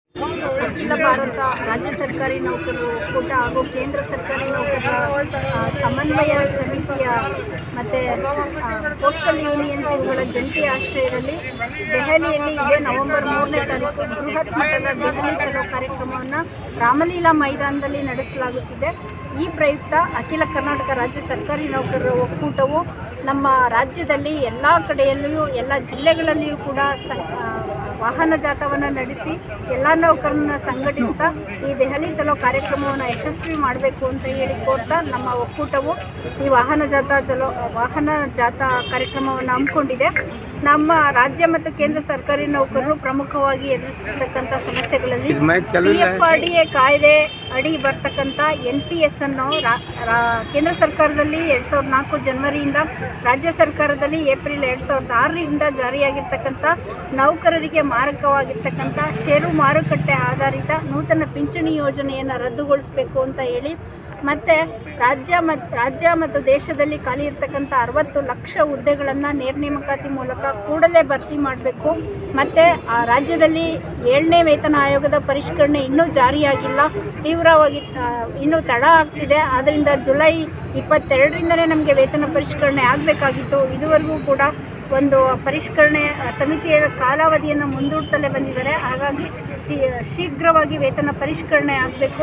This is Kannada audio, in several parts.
ಅಖಿಲ ಭಾರತ ರಾಜ್ಯ ಸರ್ಕಾರಿ ನೌಕರರು ಒಕ್ಕೂಟ ಹಾಗೂ ಕೇಂದ್ರ ಸರ್ಕಾರಿ ನೌಕರರ ಆ, ಸಮನ್ವಯ ಸಮಿತಿಯ ಮತ್ತು ಪೋಸ್ಟಲ್ ಯೂನಿಯನ್ಸ್ ಇವುಗಳ ಜಂಟಿ ಆಶ್ರಯದಲ್ಲಿ ದೆಹಲಿಯಲ್ಲಿ ಇದೇ ನವೆಂಬರ್ ಮೂರನೇ ತಾರೀಕು ಬೃಹತ್ ಮಟ್ಟದ ದೆಹಲಿ ಚಲೋ ಕಾರ್ಯಕ್ರಮವನ್ನು ರಾಮಲೀಲಾ ಮೈದಾನದಲ್ಲಿ ನಡೆಸಲಾಗುತ್ತಿದೆ ಈ ಪ್ರಯುಕ್ತ ಅಖಿಲ ಕರ್ನಾಟಕ ರಾಜ್ಯ ಸರ್ಕಾರಿ ನೌಕರರ ಒಕ್ಕೂಟವು ನಮ್ಮ ರಾಜ್ಯದಲ್ಲಿ ಎಲ್ಲ ಕಡೆಯಲ್ಲಿಯೂ ಎಲ್ಲ ಜಿಲ್ಲೆಗಳಲ್ಲಿಯೂ ಕೂಡ ಸ ಆ, ವಾಹನ ಜಾಥವನ್ನು ನಡೆಸಿ ಎಲ್ಲ ನೌಕರರನ್ನ ಸಂಘಟಿಸ್ತಾ ಈ ದೆಹಲಿ ಚಲೋ ಕಾರ್ಯಕ್ರಮವನ್ನು ಯಶಸ್ವಿ ಮಾಡಬೇಕು ಅಂತ ಹೇಳಿ ಕೋರ್ತಾ ನಮ್ಮ ಒಕ್ಕೂಟವು ಈ ವಾಹನ ಜಾಥಾ ಚಲೋ ವಾಹನ ಜಾಥಾ ಕಾರ್ಯಕ್ರಮವನ್ನು ಹಮ್ಮಿಕೊಂಡಿದೆ ನಮ್ಮ ರಾಜ್ಯ ಮತ್ತು ಕೇಂದ್ರ ಸರ್ಕಾರಿ ನೌಕರರು ಪ್ರಮುಖವಾಗಿ ಎದುರಿಸ್ತಕ್ಕಂಥ ಸಮಸ್ಯೆಗಳಲ್ಲಿ P F R D A ಕಾಯ್ದೆ ಅಡಿ ಬರ್ತಕ್ಕಂಥ ಎನ್ ಪಿ ಎಸ್ ಅನ್ನು ರಾ- ರಾ- ಕೇಂದ್ರ ಸರ್ಕಾರದಲ್ಲಿ ಎರಡು ಸಾವಿರದ ನಾಲ್ಕು ಜನವರಿಯಿಂದ ರಾಜ್ಯ ಸರ್ಕಾರದಲ್ಲಿ ಏಪ್ರಿಲ್ ಎರಡು ಸಾವಿರದ ಆರರಿಂದ ಜಾರಿಯಾಗಿರ್ತಕ್ಕಂಥ ನೌಕರರಿಗೆ ಮಾರಕವಾಗಿರ್ತಕ್ಕಂಥ ಷೇರು ಮಾರುಕಟ್ಟೆ ಆಧಾರಿತ ನೂತನ ಪಿಂಚಣಿ ಯೋಜನೆಯನ್ನು ರದ್ದುಗೊಳಿಸಬೇಕು ಅಂತ ಹೇಳಿ ಮತ್ತು ರಾಜ್ಯ ಮತ್ತು ರಾಜ್ಯ ಮತ್ತು ದೇಶದಲ್ಲಿ ಖಾಲಿ ಇರ್ತಕ್ಕಂಥ ಅರವತ್ತು ಲಕ್ಷ ಹುದ್ದೆಗಳನ್ನು ನೇರ ನೇಮಕಾತಿ ಮೂಲಕ ಕೂಡಲೇ ಭರ್ತಿ ಮಾಡಬೇಕು ಮತ್ತು ಆ ರಾಜ್ಯದಲ್ಲಿ ಏಳನೇ ವೇತನ ಆಯೋಗದ ಪರಿಷ್ಕರಣೆ ಇನ್ನೂ ಜಾರಿಯಾಗಿಲ್ಲ ತೀವ್ರವಾಗಿ ಆ, ಇನ್ನೂ ತಡ ಆಗ್ತಿದೆ ಆದ್ದರಿಂದ ಜುಲೈ ಇಪ್ಪತ್ತೆರಡರಿಂದಲೇ ನಮಗೆ ವೇತನ ಪರಿಷ್ಕರಣೆ ಆಗಬೇಕಾಗಿತ್ತು ಇದುವರೆಗೂ ಕೂಡ ಒಂದು ಪರಿಷ್ಕರಣೆ ಆ, ಸಮಿತಿಯ ಕಾಲಾವಧಿಯನ್ನು ಮುಂದೂಡ್ತಲೇ ಬಂದಿದ್ದಾರೆ ಹಾಗಾಗಿ ತಿ- ಶೀಘ್ರವಾಗಿ ವೇತನ ಪರಿಷ್ಕರಣೆ ಆಗಬೇಕು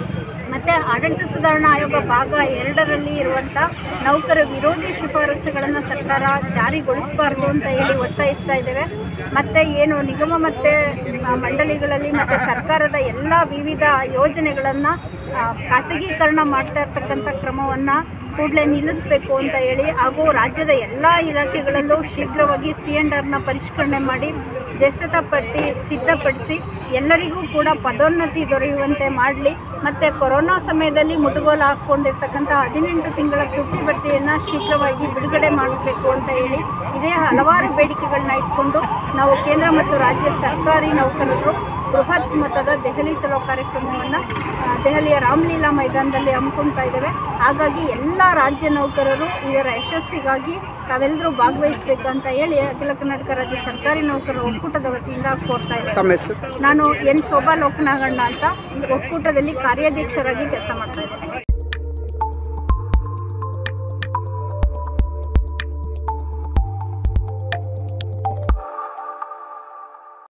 ಮತ್ತು ಆಡಳಿತ ಸುಧಾರಣಾ ಆಯೋಗ ಭಾಗ ಎರಡರಲ್ಲಿ ಇರುವಂಥ ನೌಕರ ವಿರೋಧಿ ಶಿಫಾರಸುಗಳನ್ನು ಸರ್ಕಾರ ಜಾರಿಗೊಳಿಸಬಾರ್ದು ಅಂತ ಹೇಳಿ ಒತ್ತಾಯಿಸ್ತಾ ಇದ್ದೇವೆ ಮತ್ತು ಏನು ನಿಗಮ ಮತ್ತು ಮಂಡಳಿಗಳಲ್ಲಿ ಮತ್ತು ಸರ್ಕಾರದ ಎಲ್ಲ ವಿವಿಧ ಯೋಜನೆಗಳನ್ನು ಖಾಸಗೀಕರಣ ಮಾಡ್ತಾ ಇರ್ತಕ್ಕಂಥ ಕ್ರಮವನ್ನು ಕೂಡಲೇ ನಿಲ್ಲಿಸಬೇಕು ಅಂತ ಹೇಳಿ ಹಾಗೂ ರಾಜ್ಯದ ಎಲ್ಲ ಇಲಾಖೆಗಳಲ್ಲೂ ಶೀಘ್ರವಾಗಿ ಸಿ ಎಂಡ್ ಆರ್ನ ಪರಿಷ್ಕರಣೆ ಮಾಡಿ ಜ್ಯೇಷ್ಠತಾ ಪಟ್ಟಿ ಸಿದ್ಧಪಡಿಸಿ ಎಲ್ಲರಿಗೂ ಕೂಡ ಪದೋನ್ನತಿ ದೊರೆಯುವಂತೆ ಮಾಡಲಿ ಮತ್ತು ಕೊರೋನಾ ಸಮಯದಲ್ಲಿ ಮುಟುಗೋಲು ಹಾಕ್ಕೊಂಡಿರ್ತಕ್ಕಂಥ ಹದಿನೆಂಟು ತಿಂಗಳ ತುಟ್ಟಿ ಭತ್ಯೆಯನ್ನು ಶೀಘ್ರವಾಗಿ ಬಿಡುಗಡೆ ಮಾಡಬೇಕು ಅಂತ ಹೇಳಿ ಇದೇ ಹಲವಾರು ಬೇಡಿಕೆಗಳನ್ನ ಇಟ್ಕೊಂಡು ನಾವು ಕೇಂದ್ರ ಮತ್ತು ರಾಜ್ಯ ಸರ್ಕಾರಿ ನೌಕರರು ಬೃಹತ್ ಮೊತ್ತದ ದೆಹಲಿ ಚಲೋ ಕಾರ್ಯಕ್ರಮವನ್ನು ದೆಹಲಿಯ ರಾಮಲೀಲಾ ಮೈದಾನದಲ್ಲಿ ಹಮ್ಮಿಕೊಳ್ತಾ ಇದ್ದೇವೆ ಹಾಗಾಗಿ ಎಲ್ಲ ರಾಜ್ಯ ನೌಕರರು ಇದರ ಯಶಸ್ಸಿಗಾಗಿ ತಾವೆಲ್ಲರೂ ಭಾಗವಹಿಸಬೇಕು ಅಂತ ಹೇಳಿ ಅಖಿಲ ಕರ್ನಾಟಕ ರಾಜ್ಯ ಸರ್ಕಾರಿ ನೌಕರರ ಒಕ್ಕೂಟದ ವತಿಯಿಂದ ಕೋರ್ತಾ ಇದ್ದೇವೆ ತಮ್ಮ ಹೆಸರು ನಾನು ಎನ್ ಶೋಭಾ ಲೋಕನಾಗಣ್ಣ ಅಂತ ಒಕ್ಕೂಟದಲ್ಲಿ ಕಾರ್ಯಾಧ್ಯಕ್ಷರಾಗಿ ಕೆಲಸ ಮಾಡ್ತಾ ಇದ್ದೇನೆ